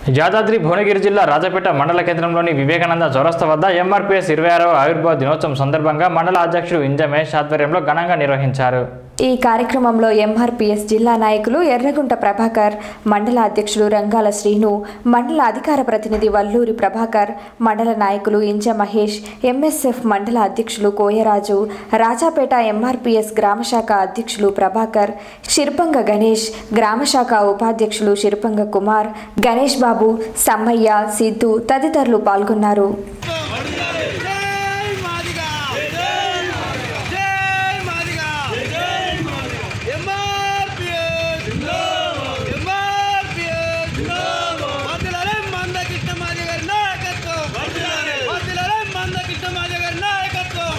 యాదాద్రి భువనగిరి జిల్లా రాజపేట మండల కేంద్రంలోని వివేకానంద చౌరస్తా వద్ద ఎంఆర్పీఎస్ ఇరవై ఆరవ ఆవిర్భావ దినోత్సవం సందర్భంగా మండల అధ్యక్షుడు ఇంజ మహేష్ ఆధ్వర్యంలో ఘనంగా నిర్వహించారు ఈ కార్యక్రమంలో ఎంఆర్పీఎస్ జిల్లా నాయకులు ఎర్రగుంట ప్రభాకర్ మండల అధ్యక్షులు రంగాల శ్రీను మండల అధికార ప్రతినిధి వల్లూరి ప్రభాకర్ మండల నాయకులు ఇంజ మహేష్ ఎంఎస్ఎఫ్ మండల అధ్యక్షులు కోయరాజు రాజాపేట ఎంఆర్పీఎస్ గ్రామశాఖ అధ్యక్షులు ప్రభాకర్ శిర్పంగ గణేష్ గ్రామశాఖ ఉపాధ్యక్షులు శిర్పంగ కుమార్ గణేష్ బాబు సమ్మయ్య సిద్ధు తదితరులు పాల్గొన్నారు జై మాదిగా జై మాదిగా ఎంఆర్పిఎస్ ఎంఆర్పిఎస్ వదిలరే మందకిష్ట మాది గారి నాయకత్వం వదిలరే మందకిష్ట మాది గారి నాయకత్వం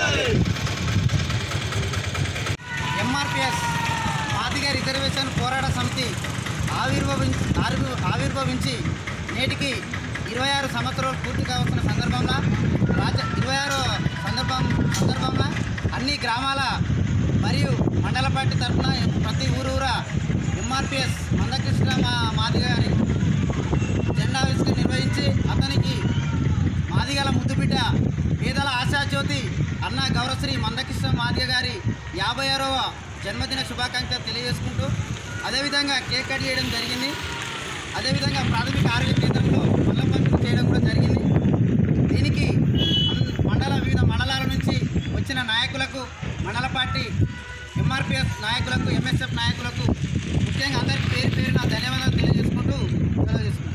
ఎంఆర్పిఎస్ మాదిగ రిజర్వేషన్ పోరాట సమితి ఆవిర్భవించి ఆవిర్భ- ఆవిర్భవించి నేటికి ఇరవై ఆరు సంవత్సరాలు పూర్తి కావస్తున్న సందర్భంలో రాజ ఇరవై ఆరో సందర్భం సందర్భంలో అన్ని గ్రామాల మరియు మండల పార్టీ తరఫున ప్రతి ఊరూరా ఎంఆర్పిఎస్ మందకృష్ణ మా మాదిగ గారి జెండావిష్కరణ నిర్వహించి అతనికి మాదిగల ముద్దుబిడ్డ పేదల ఆశాజ్యోతి అన్న గౌరవశ్రీ మందకృష్ణ మాదిగ గారి యాభై ఆరవ జన్మదిన శుభాకాంక్షలు తెలియజేసుకుంటూ అదేవిధంగా కేక్ కట్ చేయడం జరిగింది అదేవిధంగా ప్రాథమిక ఆరోగ్య కేంద్రంలో మల్ల పంపిణీ చేయడం కూడా జరిగింది దీనికి అన్- మండల వివిధ మండలాల నుంచి వచ్చిన నాయకులకు మండల పార్టీ ఎంఆర్పిఎస్ నాయకులకు ఎంఎస్ఎఫ్ నాయకులకు ముఖ్యంగా అందరికీ పేరు పేరున ధన్యవాదాలు తెలియజేసుకుంటూ సెలవు తీసుకుంటున్నాను.